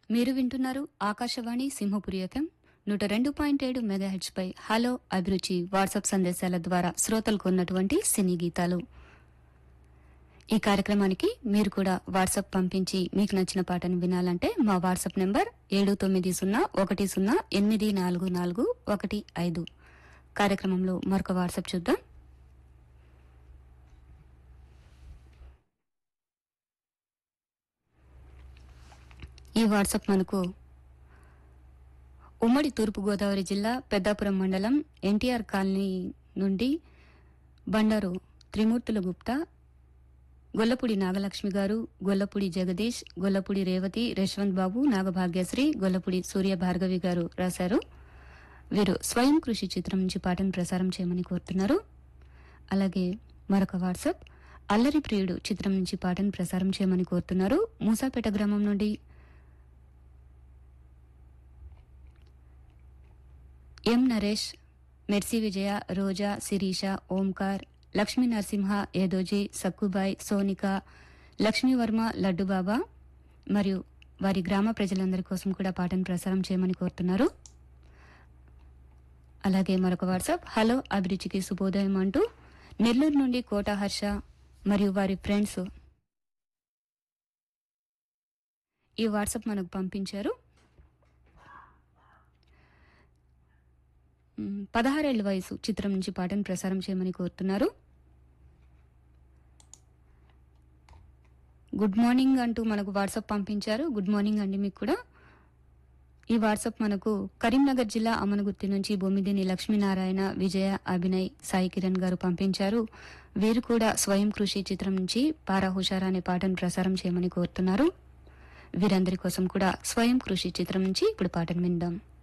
మీరు వింటున్నారు ఆకాశవాణి సింహపురి ఎఫ్ఎం నూట రెండు పాయింట్ ఏడు మెగాహెడ్స్ పై హలో అభిరుచి వాట్సాప్ సందేశాల ద్వారా శ్రోతలకు ఉన్నటువంటి సినీ గీతాలు ఈ కార్యక్రమానికి మీరు కూడా వాట్సాప్ పంపించి మీకు నచ్చిన పాటను వినాలంటే మా వాట్సాప్ నెంబర్ ఏడు తొమ్మిది సున్నా ఒకటి సున్నా ఎనిమిది నాలుగు నాలుగు ఒకటి ఐదు కార్యక్రమంలో మరొక వాట్సాప్ చూద్దాం ఈ వాట్సాప్ మనకు ఉమ్మడి తూర్పుగోదావరి జిల్లా పెద్దాపురం మండలం ఎన్టీఆర్ కాలనీ నుండి బండారు త్రిమూర్తుల గుప్తా గొల్లపూడి నాగలక్ష్మి గారు గొల్లపూడి జగదీష్ గొల్లపూడి రేవతి యశ్వంత్ బాబు నాగభాగ్యశ్రీ గొల్లపూడి సూర్య భార్గవి గారు రాశారు వీరు స్వయం కృషి చిత్రం నుంచి పాటను ప్రసారం చేయమని కోరుతున్నారు అలాగే మరొక వాట్సాప్ అల్లరి ప్రియుడు చిత్రం నుంచి పాటను ప్రసారం చేయమని కోరుతున్నారు మూసాపేట గ్రామం నుండి ఎం నరేష్ మెర్సీ విజయ రోజా శిరీష ఓంకార్ లక్ష్మీ నరసింహ ఏదోజీ సక్కుబాయ్ సోనిక లక్ష్మీవర్మ లడ్డుబాబా మరియు వారి గ్రామ ప్రజలందరి కోసం కూడా పాటను ప్రసారం చేయమని కోరుతున్నారు అలాగే మరొక వాట్సాప్ హలో అభిరుచికి శుభోదయం అంటూ నెల్లూరు నుండి కోట హర్ష మరియు వారి ఫ్రెండ్స్ ఈ వాట్సాప్ మనకు పంపించారు మ్, పదహారేళ్ల వయసు చిత్రం నుంచి పాటను ప్రసారం చేయమని కోరుతున్నారు గుడ్ మార్నింగ్ అంటూ మనకు వాట్సాప్ పంపించారు గుడ్ మార్నింగ్ అండి మీకు కూడా ఈ వాట్సాప్ మనకు కరీంనగర్ జిల్లా అమనగుత్తి నుంచి బొమ్మిదిని లక్ష్మీనారాయణ విజయ అభినయ్ సాయి కిరణ్ గారు పంపించారు వీరు కూడా స్వయం కృషి చిత్రం నుంచి పారా హుషారా అనే పాటను ప్రసారం చేయమని కోరుతున్నారు వీరందరి కోసం కూడా స్వయం కృషి చిత్రం నుంచి ఇప్పుడు పాటను విందాం